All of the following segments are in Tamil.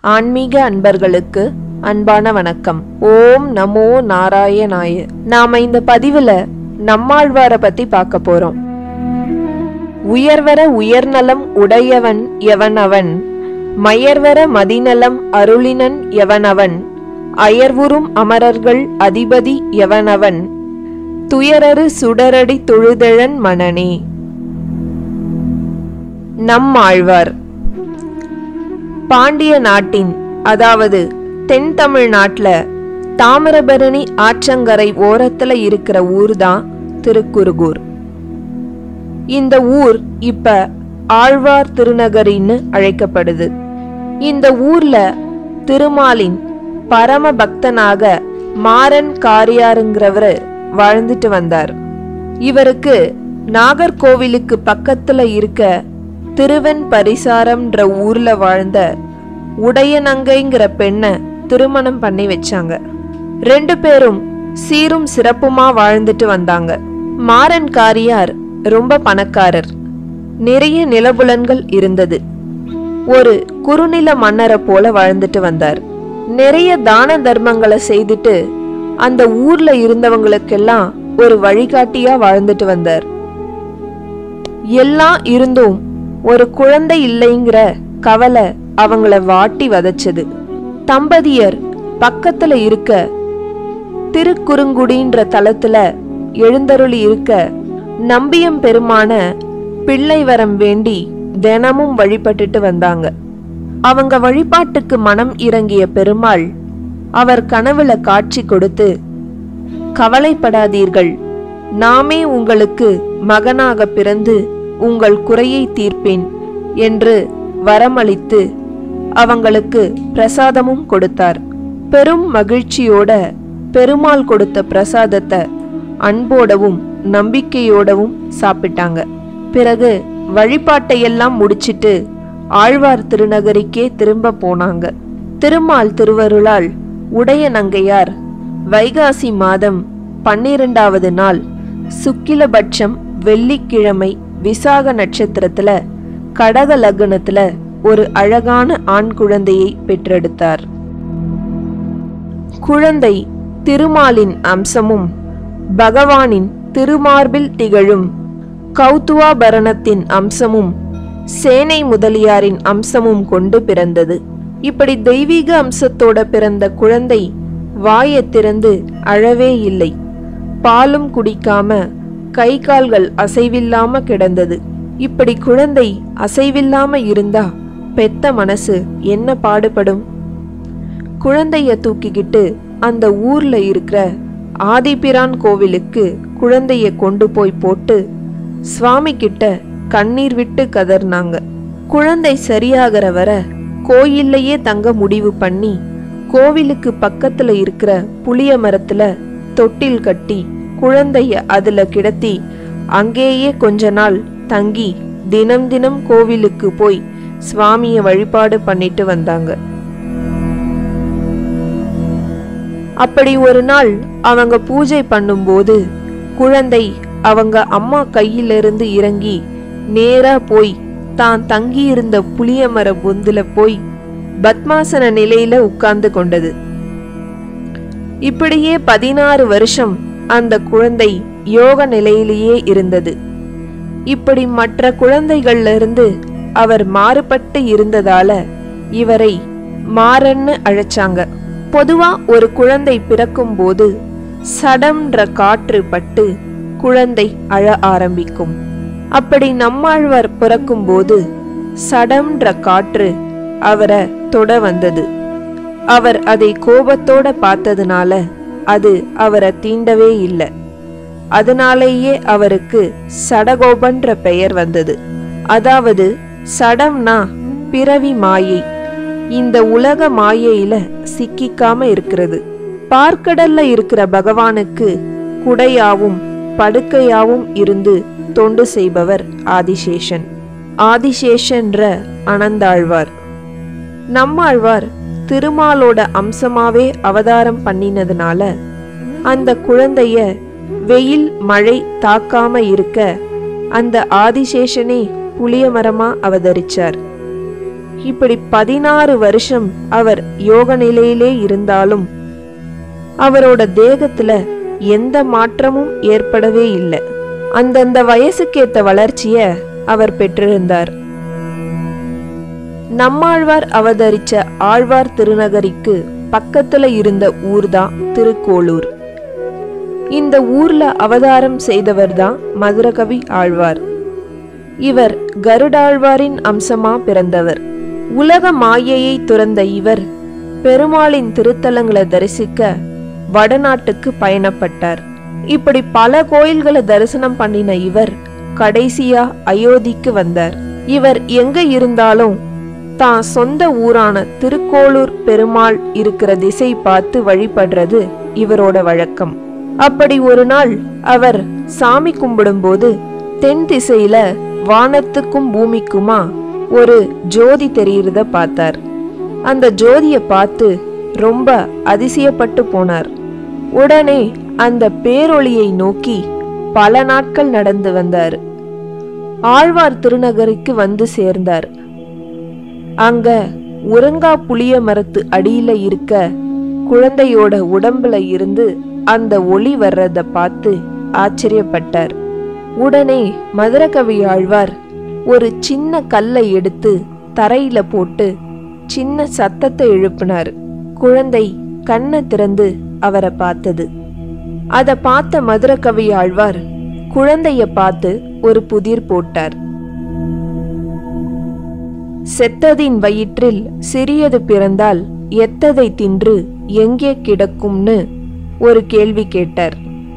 ஆன்மீக அன்பர்களுக்கு அன்பான வணக்கம் ஓம் நமோ நாராயணாய நாம இந்த பதிவுல நம்மாழ்வார பத்தி பார்க்க போறோம் உயர்வர உயர்நலம் உடையவன் எவனவன் மயர்வர மதிநலம் அருளினன் எவனவன் அயர்வுறும் அமரர்கள் அதிபதி எவனவன் துயரறு சுடரடி தொழுதழன் மனனே நம்மாழ்வார் பாண்டிய நாட்டின் அதாவது தென் தமிழ்நாட்டுல தாமிரபரணி ஆற்றங்கரை ஓரத்துல இருக்கிற ஊர் தான் திருக்குறுகூர் இந்த ஊர் இப்ப ஆழ்வார் திருநகரின்னு அழைக்கப்படுது இந்த ஊர்ல திருமாலின் பரம பக்தனாக மாறன் காரியாருங்கிறவர் வாழ்ந்துட்டு வந்தார் இவருக்கு நாகர்கோவிலுக்கு பக்கத்துல இருக்க திருவெண் பரிசாரம்ன்ற ஊர்ல வாழ்ந்த உடையநங்கைங்கிற பெண்ணை திருமணம் பண்ணி வச்சாங்க ரெண்டு பேரும் சீரும் சிறப்புமா வாழ்ந்துட்டு வந்தாங்க மாறன் காரியார் ரொம்ப பணக்காரர் நிறைய நிலபுலன்கள் இருந்தது ஒரு குறுநில மன்னரை போல வாழ்ந்துட்டு வந்தார் நிறைய தான தர்மங்களை செய்துட்டு அந்த ஊர்ல இருந்தவங்களுக்கெல்லாம் ஒரு வழிகாட்டியா வாழ்ந்துட்டு வந்தார் எல்லாம் இருந்தும் ஒரு குழந்தை இல்லைங்கிற கவலை அவங்கள வாட்டி வதச்சது தம்பதியர் பக்கத்துல இருக்க திருக்குறுங்குடின்ற தலத்துல எழுந்தருளி இருக்க நம்பியம் பெருமான பிள்ளை வரம் வேண்டி தினமும் வழிபட்டுட்டு வந்தாங்க அவங்க வழிபாட்டுக்கு மனம் இறங்கிய பெருமாள் அவர் கனவுல காட்சி கொடுத்து கவலைப்படாதீர்கள் நாமே உங்களுக்கு மகனாக பிறந்து உங்கள் குறையை தீர்ப்பேன் என்று வரமளித்து அவங்களுக்கு பிரசாதமும் கொடுத்தார் பெரும் மகிழ்ச்சியோட பெருமாள் கொடுத்த பிரசாதத்தை அன்போடவும் நம்பிக்கையோடவும் சாப்பிட்டாங்க பிறகு வழிபாட்டையெல்லாம் முடிச்சிட்டு ஆழ்வார் திருநகரிக்கே திரும்ப போனாங்க திருமால் திருவருளால் உடைய நங்கையார் வைகாசி மாதம் பன்னிரெண்டாவது நாள் சுக்கிலபட்சம் வெள்ளிக்கிழமை விசாக நட்சத்திரத்துல கடக லக்னத்துல ஒரு அழகான ஆண் குழந்தையை பெற்றெடுத்தார் குழந்தை திருமாலின் அம்சமும் பகவானின் திருமார்பில் திகழும் கௌத்துவாபரணத்தின் அம்சமும் சேனை முதலியாரின் அம்சமும் கொண்டு பிறந்தது இப்படி தெய்வீக அம்சத்தோட பிறந்த குழந்தை வாயை திறந்து அழவே இல்லை பாலும் குடிக்காம கை கால்கள் அசைவில்லாம கிடந்தது இப்படி குழந்தை அசைவில்லாம இருந்தா பெத்த மனசு என்ன பாடுபடும் குழந்தைய தூக்கிக்கிட்டு அந்த ஊர்ல இருக்கிற ஆதிபிரான் கோவிலுக்கு குழந்தைய கொண்டு போய் போட்டு சுவாமி கிட்ட கண்ணீர் விட்டு கதர்னாங்க குழந்தை சரியாகிற வர கோயில்லையே தங்க முடிவு பண்ணி கோவிலுக்கு பக்கத்துல இருக்கிற புளிய மரத்துல தொட்டில் கட்டி குழந்தைய அதுல கிடத்தி அங்கேயே கொஞ்ச நாள் தங்கி தினம் தினம் கோவிலுக்கு போய் சுவாமிய வழிபாடு பண்ணிட்டு வந்தாங்க அப்படி ஒரு நாள் அவங்க பூஜை பண்ணும்போது குழந்தை அவங்க அம்மா கையிலிருந்து இறங்கி நேரா போய் தான் தங்கியிருந்த புளியமர பொந்துல போய் பத்மாசன நிலையில உட்கார்ந்து கொண்டது இப்படியே பதினாறு வருஷம் அந்த குழந்தை யோக நிலையிலேயே இருந்தது இப்படி மற்ற குழந்தைகள்ல இருந்து அவர் மாறுபட்டு இருந்ததால இவரை மாறன்னு அழைச்சாங்க பொதுவா ஒரு குழந்தை பிறக்கும் போது சடம்ன்ற காற்று பட்டு குழந்தை அழ ஆரம்பிக்கும் அப்படி நம்மாழ்வார் பிறக்கும்போது சடம்ன்ற காற்று அவரை தொட வந்தது அவர் அதை கோபத்தோட பார்த்ததுனால அது அவரை தீண்டவே இல்லை அதனாலேயே அவருக்கு சடகோபன்ற பெயர் வந்தது அதாவது சடம்னா பிறவி மாயை இந்த உலக மாயையில சிக்கிக்காம இருக்கிறது பார்க்கடல்ல இருக்கிற பகவானுக்கு குடையாவும் படுக்கையாவும் இருந்து தொண்டு செய்பவர் ஆதிசேஷன் ஆதிசேஷன்ற அனந்தாழ்வார் நம்மாழ்வார் திருமாலோட அம்சமாவே அவதாரம் பண்ணினதுனால அந்த குழந்தைய வெயில் மழை தாக்காம இருக்க அந்த ஆதிசேஷனே புளிய மரமா அவதரிச்சார் இப்படி பதினாறு வருஷம் அவர் யோக நிலையிலே இருந்தாலும் அவரோட தேகத்துல எந்த மாற்றமும் ஏற்படவே இல்லை அந்தந்த வயசுக்கேத்த வளர்ச்சிய அவர் பெற்றிருந்தார் நம்மாழ்வார் அவதரிச்ச ஆழ்வார் திருநகரிக்கு பக்கத்துல இருந்த ஊர்தான் திருக்கோளூர் இந்த ஊர்ல அவதாரம் செய்தவர் தான் மதுரகவி ஆழ்வார் இவர் கருடாழ்வாரின் அம்சமா பிறந்தவர் உலக மாயையை துறந்த இவர் பெருமாளின் திருத்தலங்களை தரிசிக்க வடநாட்டுக்கு பயணப்பட்டார் இப்படி பல கோயில்களை தரிசனம் பண்ணின இவர் கடைசியா அயோத்திக்கு வந்தார் இவர் எங்க இருந்தாலும் தான் சொந்த ஊரான திருக்கோளூர் பெருமாள் இருக்கிற திசை பார்த்து வழிபடுறது இவரோட வழக்கம் அப்படி ஒரு நாள் அவர் சாமி கும்பிடும்போது தென் திசையில வானத்துக்கும் பூமிக்குமா ஒரு ஜோதி தெரியுறத பார்த்தார் அந்த ஜோதிய பார்த்து ரொம்ப அதிசயப்பட்டு போனார் உடனே அந்த பேரொளியை நோக்கி பல நாட்கள் நடந்து வந்தார் ஆழ்வார் திருநகருக்கு வந்து சேர்ந்தார் அங்க உறங்கா புளிய மரத்து அடியில இருக்க குழந்தையோட உடம்புல இருந்து அந்த ஒளி வர்றத பார்த்து ஆச்சரியப்பட்டார் உடனே மதுரகவி ஆழ்வார் ஒரு சின்ன கல்லை எடுத்து தரையில போட்டு சின்ன சத்தத்தை எழுப்பினார் குழந்தை கண்ணை திறந்து அவரை பார்த்தது அத பார்த்த மதுரகவி ஆழ்வார் குழந்தைய பார்த்து ஒரு புதிர் போட்டார் செத்ததின் வயிற்றில் சிறியது பிறந்தால் எத்ததை தின்று எங்கே கிடக்கும்னு ஒரு கேள்வி கேட்டார்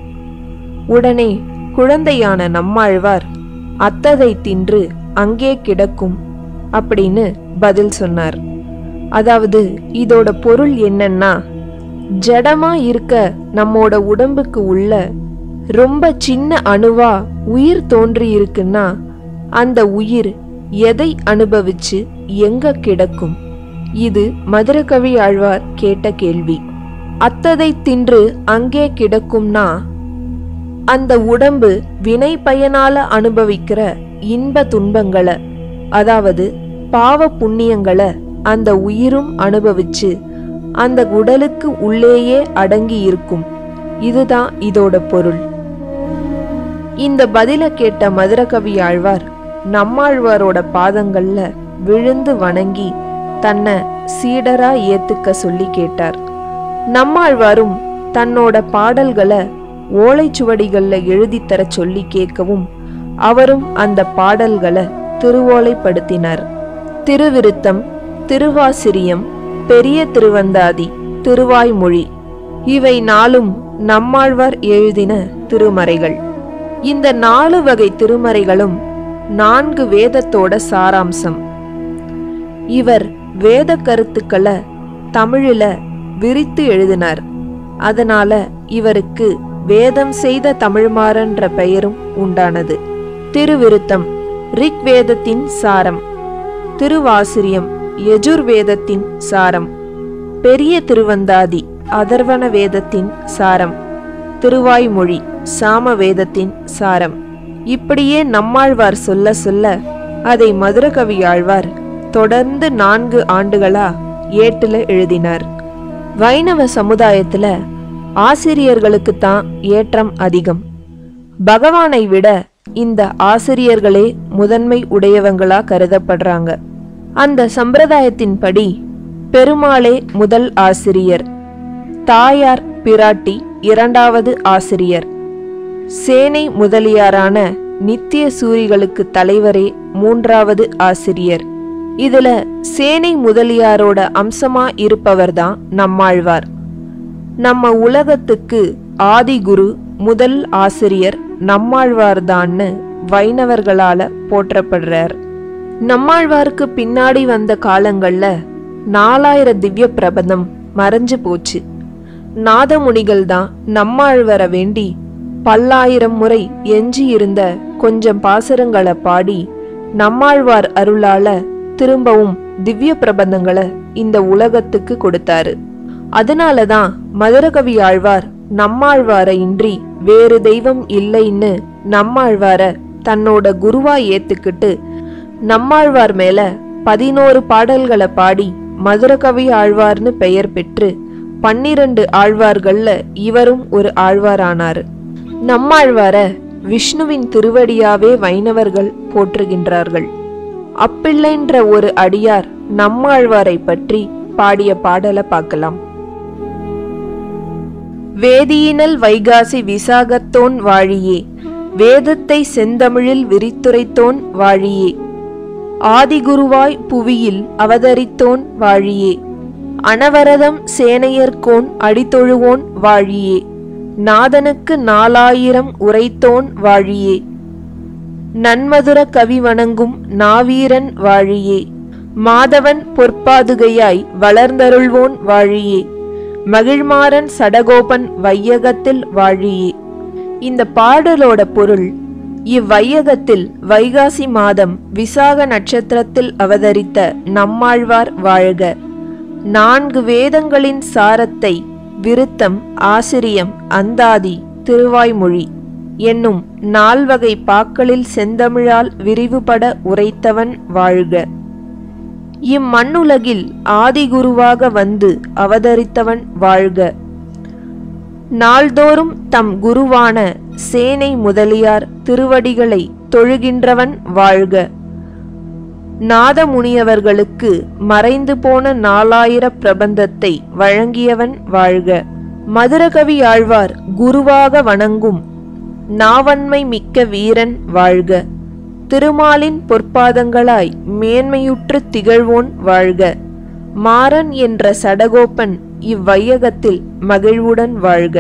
உடனே குழந்தையான நம்மாழ்வார் அத்ததை தின்று அங்கே கிடக்கும் அப்படின்னு பதில் சொன்னார் அதாவது இதோட பொருள் என்னன்னா ஜடமா இருக்க நம்மோட உடம்புக்கு உள்ள ரொம்ப சின்ன அணுவா உயிர் தோன்றி இருக்குன்னா அந்த உயிர் எதை அனுபவிச்சு எங்க கிடக்கும் இது மதுரகவி ஆழ்வார் கேட்ட கேள்வி அத்ததை தின்று அங்கே கிடக்கும்னா அந்த உடம்பு வினை பயனால அனுபவிக்கிற இன்ப துன்பங்களை அதாவது பாவ புண்ணியங்களை அந்த உயிரும் அனுபவிச்சு அந்த உடலுக்கு உள்ளேயே அடங்கி இருக்கும் இதுதான் இதோட பொருள் இந்த பதில கேட்ட மதுரகவி ஆழ்வார் நம்மாழ்வாரோட பாதங்கள்ல விழுந்து வணங்கி தன்னை சீடரா ஏத்துக்க சொல்லி கேட்டார் நம்மாழ்வாரும் தன்னோட பாடல்களை ஓலைச்சுவடிகள்ல எழுதி தர சொல்லி கேட்கவும் அவரும் அந்த பாடல்களை திருவோலைப்படுத்தினார் திருவிருத்தம் திருவாசிரியம் பெரிய திருவந்தாதி திருவாய்மொழி இவை நாளும் நம்மாழ்வார் எழுதின திருமறைகள் இந்த நாலு வகை திருமறைகளும் நான்கு வேதத்தோட சாராம்சம் இவர் வேத கருத்துக்களை தமிழில விரித்து எழுதினார் அதனால இவருக்கு வேதம் செய்த தமிழ்மாறன்ற பெயரும் உண்டானது திருவிருத்தம் ரிக் வேதத்தின் சாரம் திருவாசிரியம் யஜுர்வேதத்தின் சாரம் பெரிய திருவந்தாதி அதர்வன வேதத்தின் சாரம் திருவாய்மொழி சாம வேதத்தின் சாரம் இப்படியே நம்மாழ்வார் சொல்ல சொல்ல அதை மதுரகவி ஆழ்வார் தொடர்ந்து நான்கு ஆண்டுகளா ஏட்டுல எழுதினார் வைணவ சமுதாயத்துல ஆசிரியர்களுக்கு தான் ஏற்றம் அதிகம் பகவானை விட இந்த ஆசிரியர்களே முதன்மை உடையவங்களா கருதப்படுறாங்க அந்த சம்பிரதாயத்தின்படி பெருமாளே முதல் ஆசிரியர் தாயார் பிராட்டி இரண்டாவது ஆசிரியர் சேனை முதலியாரான நித்திய சூரிகளுக்கு தலைவரே மூன்றாவது ஆசிரியர் இதுல சேனை முதலியாரோட அம்சமா இருப்பவர்தான் நம்மாழ்வார் நம்ம உலகத்துக்கு ஆதிகுரு முதல் ஆசிரியர் நம்மாழ்வார்தான்னு வைணவர்களால போற்றப்படுறார் நம்மாழ்வாருக்கு பின்னாடி வந்த காலங்கள்ல நாலாயிர திவ்ய பிரபந்தம் மறைஞ்சு போச்சு நாதமுனிகள் தான் நம்மாழ்வரை வேண்டி பல்லாயிரம் முறை எஞ்சி இருந்த கொஞ்சம் பாசுரங்களை பாடி நம்மாழ்வார் அருளால திரும்பவும் திவ்ய பிரபந்தங்களை இந்த உலகத்துக்கு கொடுத்தாரு அதனாலதான் மதுரகவி ஆழ்வார் நம்மாழ்வாரை இன்றி வேறு தெய்வம் இல்லைன்னு நம்மாழ்வார தன்னோட குருவா ஏத்துக்கிட்டு நம்மாழ்வார் மேல பதினோரு பாடல்களை பாடி மதுரகவி ஆழ்வார்னு பெயர் பெற்று பன்னிரண்டு ஆழ்வார்கள்ல இவரும் ஒரு ஆழ்வாரானாரு நம்மாழ்வார விஷ்ணுவின் திருவடியாவே வைணவர்கள் போற்றுகின்றார்கள் அப்பிள்ளைன்ற ஒரு அடியார் நம்மாழ்வாரை பற்றி பாடிய பாடலை பார்க்கலாம் வேதியினல் வைகாசி விசாகத்தோன் வாழியே வேதத்தை செந்தமிழில் விரித்துரைத்தோன் வாழியே ஆதிகுருவாய் புவியில் அவதரித்தோன் வாழியே அனவரதம் சேனையர்கோன் அடித்தொழுவோன் வாழியே நாதனுக்கு நாலாயிரம் உரைத்தோன் வாழியே நன்மதுர கவி வணங்கும் நாவீரன் வாழியே மாதவன் பொற்பாதுகையாய் வளர்ந்தருள்வோன் வாழியே மகிழ்மாறன் சடகோபன் வையகத்தில் வாழியே இந்த பாடலோட பொருள் இவ்வையகத்தில் வைகாசி மாதம் விசாக நட்சத்திரத்தில் அவதரித்த நம்மாழ்வார் வாழ்க நான்கு வேதங்களின் சாரத்தை விருத்தம் ஆசிரியம் அந்தாதி திருவாய்மொழி என்னும் நால்வகை பாக்களில் செந்தமிழால் விரிவுபட உரைத்தவன் வாழ்க இம்மண்ணுலகில் ஆதிகுருவாக வந்து அவதரித்தவன் வாழ்க நாள்தோறும் தம் குருவான சேனை முதலியார் திருவடிகளை தொழுகின்றவன் வாழ்க நாதமுனியவர்களுக்கு மறைந்து போன நாலாயிர பிரபந்தத்தை வழங்கியவன் வாழ்க மதுரகவி ஆழ்வார் குருவாக வணங்கும் நாவன்மை மிக்க வீரன் வாழ்க திருமாலின் பொற்பாதங்களாய் மேன்மையுற்று திகழ்வோன் வாழ்க மாறன் என்ற சடகோப்பன் இவ்வையகத்தில் மகிழ்வுடன் வாழ்க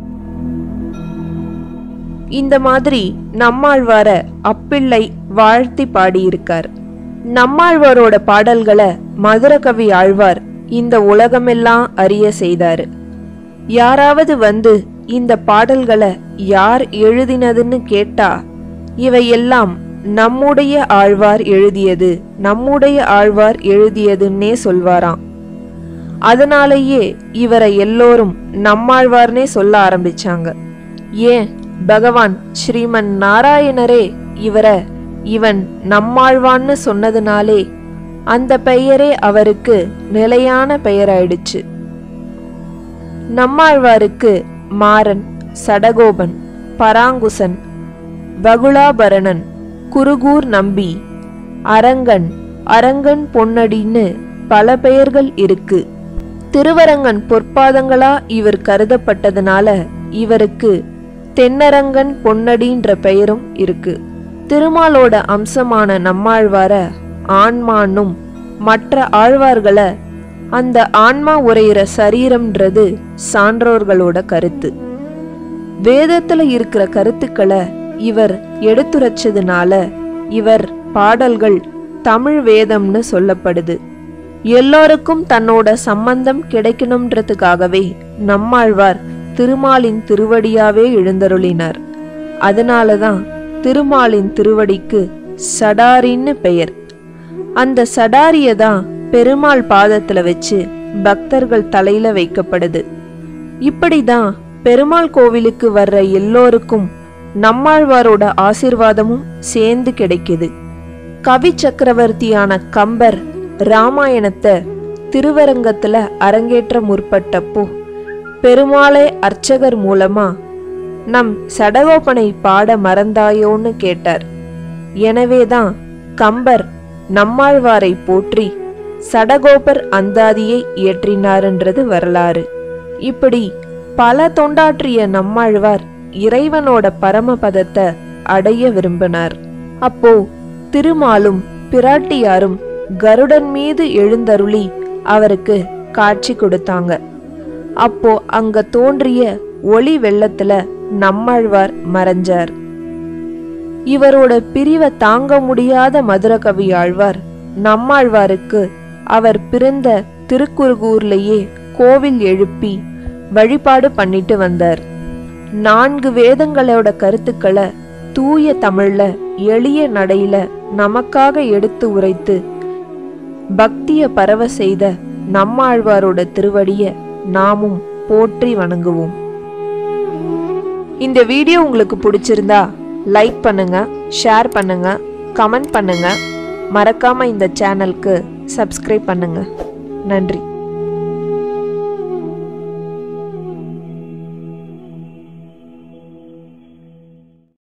இந்த மாதிரி நம்மாழ்வார அப்பிள்ளை வாழ்த்தி பாடியிருக்கார் நம்மாழ்வாரோட பாடல்களை மதுரகவி ஆழ்வார் இந்த உலகமெல்லாம் அறிய செய்தாரு யாராவது வந்து இந்த பாடல்களை யார் எழுதினதுன்னு கேட்டா இவையெல்லாம் நம்முடைய ஆழ்வார் எழுதியது நம்முடைய ஆழ்வார் எழுதியதுன்னே சொல்வாராம் அதனாலேயே இவரை எல்லோரும் நம்மாழ்வார்னே சொல்ல ஆரம்பிச்சாங்க ஏன் பகவான் ஸ்ரீமன் நாராயணரே இவரை இவன் நம்மாழ்வான்னு சொன்னதுனாலே அந்த பெயரே அவருக்கு நிலையான பெயராயிடுச்சு நம்மாழ்வாருக்கு மாறன் சடகோபன் பராங்குசன் வகுளாபரணன் குருகூர் நம்பி அரங்கன் அரங்கன் பொன்னடின்னு பல பெயர்கள் இருக்கு திருவரங்கன் பொற்பாதங்களா இவர் கருதப்பட்டதுனால இவருக்கு தென்னரங்கன் பொன்னடின்ற பெயரும் இருக்கு திருமாலோட அம்சமான நம்மாழ்வார ஆன்மானும் மற்ற ஆழ்வார்களை அந்த ஆன்மா உரையிற சரீரம்ன்றது சான்றோர்களோட கருத்து வேதத்துல இருக்கிற கருத்துக்களை இவர் எடுத்துரைச்சதுனால இவர் பாடல்கள் தமிழ் வேதம்னு சொல்லப்படுது எல்லோருக்கும் தன்னோட சம்பந்தம் கிடைக்கணும்ன்றதுக்காகவே நம்மாழ்வார் திருமாலின் திருவடியாவே எழுந்தருளினார் அதனாலதான் திருமாலின் திருவடிக்கு சடாரின்னு பெயர் அந்த சடாரிய தான் பெருமாள் பாதத்துல வச்சு பக்தர்கள் தலையில வைக்கப்படுது இப்படிதான் பெருமாள் கோவிலுக்கு வர்ற எல்லோருக்கும் நம்மாழ்வாரோட ஆசிர்வாதமும் சேர்ந்து கிடைக்குது கவி சக்கரவர்த்தியான கம்பர் ராமாயணத்தை திருவரங்கத்துல அரங்கேற்ற முற்பட்டப்போ பெருமாளே அர்ச்சகர் மூலமா நம் சடகோபனை பாட மறந்தாயோன்னு கேட்டார் எனவேதான் கம்பர் நம்மாழ்வாரை போற்றி சடகோபர் அந்தாதியை இயற்றினார்ன்றது வரலாறு இப்படி பல தொண்டாற்றிய நம்மாழ்வார் இறைவனோட பரமபதத்தை அடைய விரும்பினார் அப்போ திருமாலும் பிராட்டியாரும் கருடன் மீது எழுந்தருளி அவருக்கு காட்சி கொடுத்தாங்க அப்போ அங்க தோன்றிய ஒளி வெள்ளத்துல நம்மாழ்வார் மறைஞ்சார் இவரோட பிரிவை தாங்க முடியாத மதுரகவி ஆழ்வார் நம்மாழ்வாருக்கு அவர் பிறந்த திருக்குறுகூர்லேயே கோவில் எழுப்பி வழிபாடு பண்ணிட்டு வந்தார் நான்கு வேதங்களோட கருத்துக்களை தூய தமிழ்ல எளிய நடையில நமக்காக எடுத்து உரைத்து பக்திய பரவ செய்த நம்மாழ்வாரோட திருவடிய நாமும் போற்றி வணங்குவோம் இந்த வீடியோ உங்களுக்கு பிடிச்சிருந்தா லைக் பண்ணுங்க ஷேர் பண்ணுங்க கமெண்ட் பண்ணுங்க மறக்காம இந்த சேனலுக்கு சப்ஸ்கிரைப் பண்ணுங்க நன்றி